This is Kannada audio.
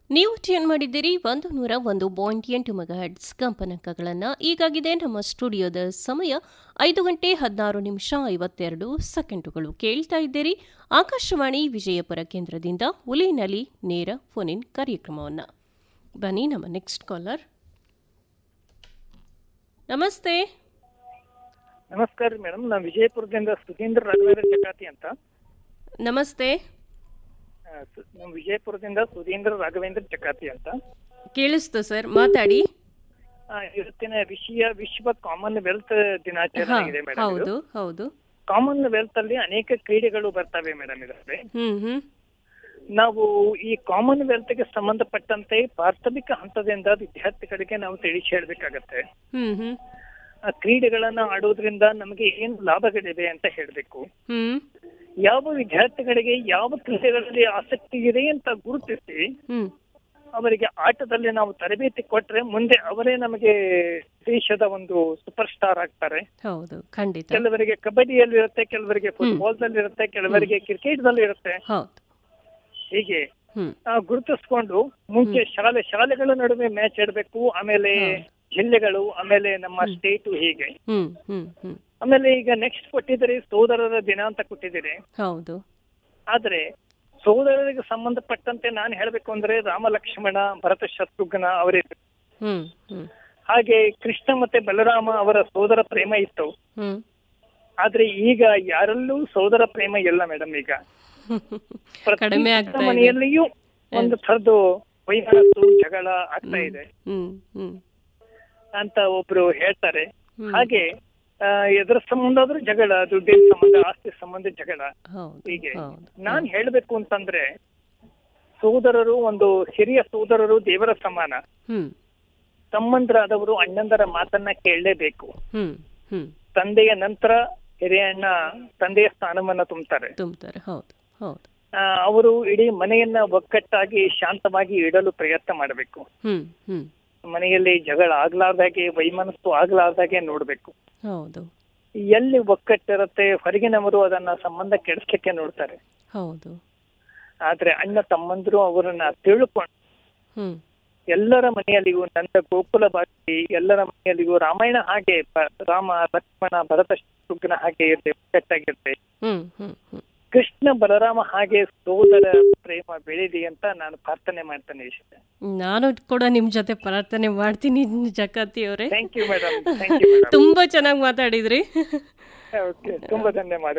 ನೀವು ಟ್ಯೂನ್ ಮಾಡಿದ್ದೀರಿ ಒಂದು ನೂರ ಒಂದು ಪಾಯಿಂಟ್ ಎಂಟು ಮೆಗಾಹೆಡ್ಸ್ ಕಂಪನಾಂಕಗಳನ್ನು ಈಗಾಗಿದೆ ನಮ್ಮ ಸ್ಟುಡಿಯೋದ ಸಮಯ ಐದು ಗಂಟೆ ಹದಿನಾರು ನಿಮಿಷ ಐವತ್ತೆರಡು ಸೆಕೆಂಡುಗಳು ಕೇಳ್ತಾ ಇದ್ದೀರಿ ಆಕಾಶವಾಣಿ ವಿಜಯಪುರ ಕೇಂದ್ರದಿಂದ ಉಲಿನಲ್ಲಿ ನೇರ ಫೋನ್ ಇನ್ ಕಾರ್ಯಕ್ರಮವನ್ನು ಬನ್ನಿ ನಮ್ಮ ನೆಕ್ಸ್ಟ್ ಕಾಲರ್ ನಮಸ್ತೆ ನಮಸ್ಕಾರ ರೀ ಮೇಡಮ್ ನಾನು ವಿಜಯಪುರದಿಂದ ಸುಧೀಂದ್ರ ರಾಘವೇಂದ್ರ ಚಕಾತಿ ಅಂತ ನಮಸ್ತೆ ಆ, ಸು- ನಮ್ಮ ವಿಜಯಪುರದಿಂದ ಸುಧೀಂದ್ರ ರಾಘವೇಂದ್ರ ಚಕಾತಿ ಅಂತ ಕೇಳಿಸ್ತು ಸರ್ ಮಾತಾಡಿ ಆ, ಇವತ್ತಿನ ವಿಷಯ ವಿಶ್ವ ಕಾಮನ್ ವೆಲ್ತ್ ದಿನಾಚರಣೆ ಹಾ, ಇದೆ ಮೇಡಮ್ ಹೌದು ಹೌದು ಕಾಮನ್ ವೆಲ್ತ್ ಅಲ್ಲಿ ಅನೇಕ ಕ್ರೀಡೆಗಳು ಬರ್ತವೆ ಮೇಡಮ್ ಇದರಲ್ಲಿ ಹ್ಮ್ ಹ್ಮ್ ನಾವು ಈ ಕಾಮನ್ ವೆಲ್ತ್ ಗೆ ಸಂಬಂಧಪಟ್ಟಂತೆ ಪ್ರಾಥಮಿಕ ಹಂತದಿಂದ ವಿದ್ಯಾರ್ಥಿಗಳಿಗೆ ನಾವು ತಿಳಿಸಿ ಹೇಳ್ಬೇಕಾಗತ್ತೆ ಹ್ಮ್ ಹ್ಮ್ ಆ ಕ್ರೀಡೆಗಳನ್ನ ಆಡೋದ್ರಿಂದ ನಮಗೆ ಏನು ಲಾಭಗಳಿವೆ ಅಂತ ಹೇಳ್ಬೇಕು ಹ್ಮ್ ಯಾವ ವಿದ್ಯಾರ್ಥಿಗಳಿಗೆ ಯಾವ ಕ್ರೀಡೆಗಳಲ್ಲಿ ಆಸಕ್ತಿ ಇದೆ ಅಂತ ಗುರುತಿಸಿ ಹ್ಮ್ ಅವರಿಗೆ ಆಟದಲ್ಲಿ ನಾವು ತರಬೇತಿ ಕೊಟ್ರೆ ಮುಂದೆ ಅವರೇ ನಮಗೆ ದೇಶದ ಒಂದು ಸೂಪರ್ ಸ್ಟಾರ್ ಆಗ್ತಾರೆ ಹೌದು ಖಂಡಿತ ಕೆಲವರಿಗೆ ಕಬಡ್ಡಿಯಲ್ಲಿ ಇರುತ್ತೆ ಕೆಲವರಿಗೆ ಫುಟ್ಬಾಲ್ ದಲ್ಲಿ ಇರುತ್ತೆ ಕೆಲವರಿಗೆ ಕ್ರಿಕೆಟ್ ದಲ್ಲಿ ಇರುತ್ತೆ ಹೌದು ಹೀಗೆ ಹ್ಮ್ ಆ, ಗುರುತಿಸ್ಕೊಂಡು ಮುಂಚೆ ಶಾಲೆ ಶಾಲೆಗಳ ನಡುವೆ ಮ್ಯಾಚ್ ಇಡಬೇಕು ಆಮೇಲೆ ಜಿಲ್ಲೆಗಳು ಆಮೇಲೆ ನಮ್ಮ ಸ್ಟೇಟು ಹೀಗೆ ಹ್ಮ್ ಹ್ಮ್ ಹ್ಮ್ ಆಮೇಲೆ ಈಗ ನೆಕ್ಸ್ಟ್ ಕೊಟ್ಟಿದ್ದೀರಿ ಸೋದರರ ದಿನ ಅಂತ ಕೊಟ್ಟಿದ್ದೀರಿ ಹೌದು ಆದ್ರೆ ಸೋದರರಿಗೆ ಸಂಬಂಧಪಟ್ಟಂತೆ ನಾನು ಹೇಳ್ಬೇಕು ಅಂದ್ರೆ ರಾಮ ಲಕ್ಷ್ಮಣ ಭರತ ಶತ್ರುಘ್ನ ಅವರೇ ಹ್ಮ್ ಹ್ಮ್ ಹಾಗೆ ಕೃಷ್ಣ ಮತ್ತೆ ಬಲರಾಮ ಅವರ ಸೋದರ ಪ್ರೇಮ ಇತ್ತು ಹ್ಮ್ ಆದ್ರೆ ಈಗ ಯಾರಲ್ಲೂ ಸೋದರ ಪ್ರೇಮ ಇಲ್ಲ ಮೇಡಮ್ ಈಗ ಪ್ರತಿ ಕಡಿಮೆ ಆಗ್ತಾ ಇದೆ ಮನೆಯಲ್ಲಿಯೂ ಒಂದು ಥರದ್ದು ವೈಮನಸ್ಸು ಜಗಳ ಆಗ್ತಾ ಇದೆ ಹ್ಮ್ ಹ್ಮ್ ಅಂತ ಒಬ್ರು ಹೇಳ್ತಾರೆ ಹ್ಮ್. ಹಾಗೆ ಆ, ಎದ್ರ ಸಂಬಂಧ ಆದ್ರೂ ಜಗಳ ದುಡ್ಡಿನ ಸಂಬಂಧ ಆಸ್ತಿ ಸಂಬಂಧ ಜಗಳ ಹೌದು ಹೀಗೆ ಹೌದು ನಾನ್ ಹೇಳ್ಬೇಕು ಅಂತಂದ್ರೆ ಸೋದರರು ಒಂದು ಹಿರಿಯ ಸೋದರರು ದೇವರ ಸಮಾನ ಹ್ಮ್ ತಮ್ಮಂದ್ರಾದವರು ಅಣ್ಣಂದರ ಮಾತನ್ನ ಕೇಳಲೇಬೇಕು ಹ್ಮ್ ಹ್ಮ್ ತಂದೆಯ ನಂತರ ಹಿರಿಯ ಅಣ್ಣ ತಂದೆಯ ಸ್ಥಾನವನ್ನ ತುಂಬ್ತಾರೆ ತುಂಬ್ತಾರೆ ಹೌದು ಹೌದು ಆ, ಅವರು ಇಡೀ ಮನೆಯನ್ನ ಒಗ್ಗಟ್ಟಾಗಿ ಶಾಂತವಾಗಿ ಇಡಲು ಪ್ರಯತ್ನ ಮಾಡಬೇಕು ಹ್ಮ್ ಹ್ಮ್ ಮನೆಯಲ್ಲಿ ಜಗಳ ಆಗ್ಲಾರ್ದಾಗೆ ವೈಮನಸ್ಸು ಆಗ್ಲಾರ್ದಾಗೆ ನೋಡ್ಬೇಕು ಹೌದು ಎಲ್ಲಿ ಒಗ್ಗಟ್ಟಿರುತ್ತೆ ಹೊರಗಿನವರು ಅದನ್ನ ಸಂಬಂಧ ಕೆಡಿಸ್ಲಿಕ್ಕೆ ನೋಡ್ತಾರೆ ಹೌದು ಆದ್ರೆ ಅಣ್ಣ ತಮ್ಮಂದ್ರು ಅವರನ್ನ ತಿಳ್ಕೊಂಡು ಹ್ಮ್ ಎಲ್ಲರ ಮನೆಯಲ್ಲಿಯೂ ನನ್ನ ಗೋಕುಲ ಬಾಗಿ ಎಲ್ಲರ ಮನೆಯಲ್ಲಿಯೂ ರಾಮಾಯಣ ಹಾಗೆ ಬ- ರಾಮ ಲಕ್ಷ್ಮಣ ಭರತ ಶತ್ರುಘ್ನ ಹಾಗೆ ಇರ್ತೆ ಒಗ್ಗಟ್ಟಾಗಿರ್ತೆ ಹ್ಮ್ ಹ್ಮ್ ಹ್ಮ್ ಕೃಷ್ಣ ಬಲರಾಮ ಹಾಗೆ ಸೋದರ ಪ್ರೇಮ ಬೆಳೀಲಿ ಅಂತ ನಾನು ಪ್ರಾರ್ಥನೆ ಮಾಡ್ತಾನೆ ಇಷ್ಟೇ ನಾನು ಕೂಡ ನಿಮ್ ಜೊತೆ ಪ್ರಾರ್ಥನೆ ಮಾಡ್ತೀನಿ ಜಕಾತಿ ಅವರೇ thank you madam thank you madam ತುಂಬಾ ಚೆನ್ನಾಗಿ ಮಾತಾಡಿದ್ರಿ ಓಕೆ ತುಂಬಾ ಧನ್ಯವಾದ